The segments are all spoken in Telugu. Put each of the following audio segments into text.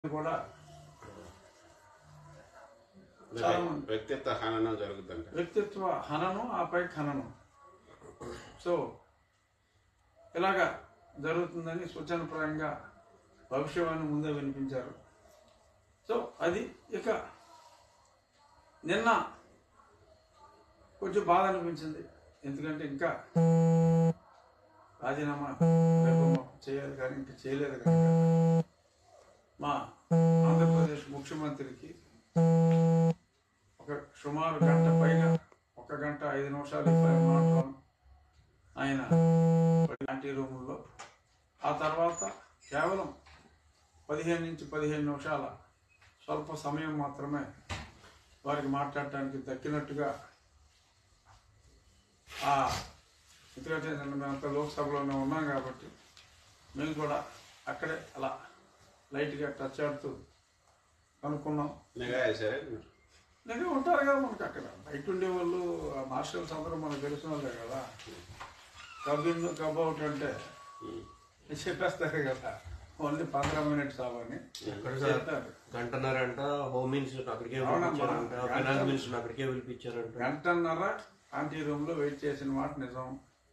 కూడా అంటే చాలా మంది. వ్యక్తిత్వ హననం జరుగుతుంట వ్యక్తిత్వ హననం ఆపై ఖననం సో ఇలాగా జరుగుతుందని సూచనప్రాయంగా భవిష్యవాణి ముందే వినిపించారు సో అది ఇక నిన్న కొంచెం బాధ అనిపించింది ఎందుకంటే ఇంకా రాజీనామా రేపు చేయాలి కానీ ఇంకా చేయలేదు కనుక మా ఆంధ్రప్రదేశ్ ముఖ్యమంత్రికి ఒక సుమారు గంట పైన ఒక గంట ఐదు నిమిషాలు ఇరవై మాటలు ఆయన లాంటి రూముల్లో ఆ తర్వాత కేవలం పదిహేను నుంచి పదిహేను నిమిషాల స్వల్ప సమయం మాత్రమే వారికి మాట్లాడటానికి దక్కినట్టుగా ఆ ఎందుకంటే నిన్న మేమంతా లోక్సభలోనే ఉన్నాం కాబట్టి మేము కూడా అక్కడే అలా లైట్గా టచ్ ఆడుతూ కనుక్కున్నాం నిఘా వేసారే నిజంగా ఉంటారు కదా మనకి అక్కడ బయట ఉండే వాళ్ళు ఆ మార్షల్స్ అందరూ మనకు తెలిసిన వాళ్ళే కదా కబిన్ కబౌట్ అంటే చెప్పేస్తారు కదా ఓన్లీ పంద్రా మినిట్స్ అవని ఎక్కడ సార్ చెప్తారు గంటన్నర అంట హోమ్ మినిస్టర్ అక్కడికే అవునమ్మా. పిలిపించారంట గంట- ఫైనాన్స్ మినిస్టర్ అక్కడికే పిలిపించారంట గంటన్నర ఆంటీ రూమ్ లో వెయిట్ చేసిన మాట నిజం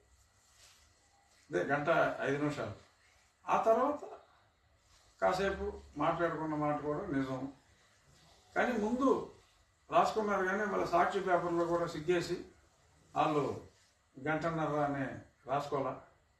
అదే గంట ఐదు నిమిషాలు ఆ తర్వాత కాసేపు మాట్లాడుకున్న మాట కూడా నిజం కానీ ముందు రాసుకున్నారు కానీ మళ్ళీ సాక్షి పేపర్లో కూడా సిగ్గేసి వాళ్ళు గంటన్నర అని రాసుకోవాలా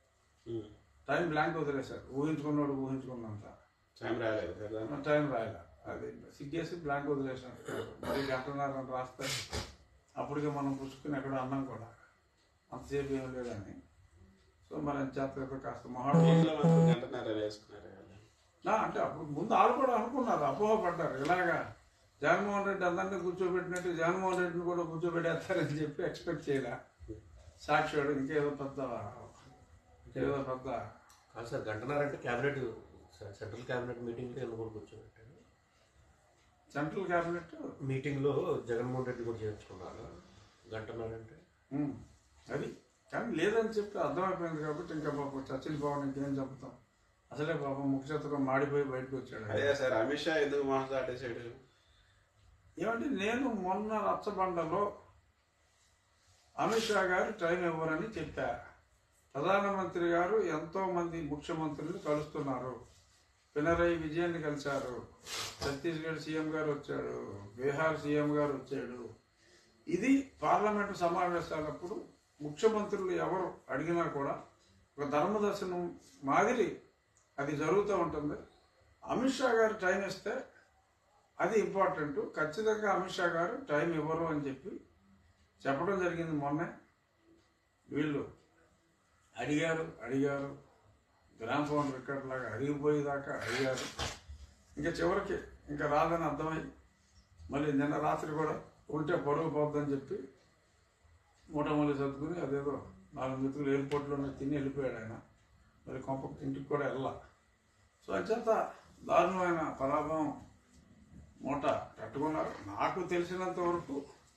టైం బ్లాంక్ వదిలేశారు ఊహించుకున్నాడు ఊహించుకున్నంత టైం రాలేదు కదా టైం రాయలే అది సిగ్గేసి బ్లాంక్ వదిలేసినట్టు మరి గంటన్నర అని రాస్తే అప్పటికే మనం పుచ్చుకుని ఎక్కడ అన్నాం కూడా అంతసేపు ఏం లేదని సో మరి అని చేత కాస్త మొహాడు ఇంట్లో మాత్రం గంటన్నర వేసుకున్నారు కదా నా అంటే అప్పుడు ముందు వాళ్ళు కూడా అనుకున్నారు అపోహపడ్డారు ఇలాగా జగన్మోహన్ రెడ్డి అందరినీ కూర్చోబెట్టినట్టు జగన్మోహన్ రెడ్డిని కూడా కూర్చోబెట్టేస్తారని చెప్పి ఎక్స్పెక్ట్ చేయలే సాక్షివాడు ఇంకేదో పెద్ద ఏదో పెద్ద కాదు సార్ గంటన్నర అంటే క్యాబినెట్ సెంట్రల్ క్యాబినెట్ మీటింగ్ లో ఎందుకు కూర్చోబెట్టారు సెంట్రల్ క్యాబినెట్ మీటింగ్ లో జగన్మోహన్ రెడ్డి కూడా చేర్చుకున్నారు గంటన్నర అంటే ఉమ్, అది కానీ లేదని చెప్పి అర్థమైపోయింది కాబట్టి ఇంకా పాపం చర్చిల్ భవన్ ఇంకేం చెప్తాం అసలే పాపం ముఖ్యతగా మాడిపోయి బయటకు వచ్చాడు ఆయన. అదే సార్ అమిత్ షా ఎందుకు మాట్లాడేసాడు ఏమంటే నేను మొన్న రచ్చబండలో అమిత్ షా గారు టైం ఇవ్వరని చెప్పా ప్రధానమంత్రి గారు ఎంతో మంది ముఖ్యమంత్రులు కలుస్తున్నారు పినరయి విజయన్ని కలిశారు ఛత్తీస్గఢ్ సీఎం గారు వచ్చాడు బీహార్ సీఎం గారు వచ్చాడు ఇది పార్లమెంటు సమావేశాలప్పుడు ముఖ్యమంత్రులు ఎవరు అడిగినా కూడా ఒక ధర్మదర్శనం మాదిరి అది జరుగుతూ ఉంటుంది అమిత్ షా గారు టైం ఇస్తే అది ఇంపార్టెంట్ ఖచ్చితంగా అమిత్ షా గారు టైం ఇవ్వరు అని చెప్పి చెప్పడం జరిగింది మొన్నే వీళ్ళు అడిగారు అడిగారు గ్రామ్ ఫోన్ రికార్డ్ లాగా అడిగిపోయేదాకా అడిగారు ఇంకా చివరికి ఇంకా రాదని అర్థమై మళ్ళీ నిన్న రాత్రి కూడా ఉంటే పొడవు పోద్దని చెప్పి మూటమూలి సర్దుకుని అదేదో నాలుగు మెతుకులు ఎయిర్పోర్ట్లోనే తిని వెళ్ళిపోయాడు ఆయన మరి కొంప ఇంటికి కూడా వెళ్ళా సో అంచేత దారుణమైన పరాభవం మూట కట్టుకున్నారు నాకు తెలిసినంత వరకు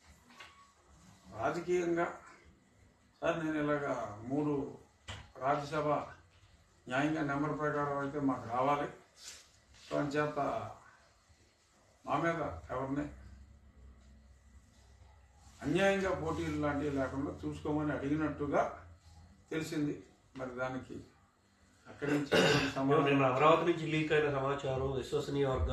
రాజకీయంగా సార్ నేను ఇలాగా మూడు రాజ్యసభ న్యాయంగా నెంబర్ ప్రకారం అయితే మాకు రావాలి సో అంచేత మా మీద ఎవరిని అన్యాయంగా పోటీలు లాంటివి లేకుండా చూసుకోమని అడిగినట్టుగా తెలిసింది మరి దానికి అక్కడి నుంచి నిన్న సమాధానం అమరావతి నుంచి లీక్ అయిన సమాచారం విశ్వసనీయ వర్గాలు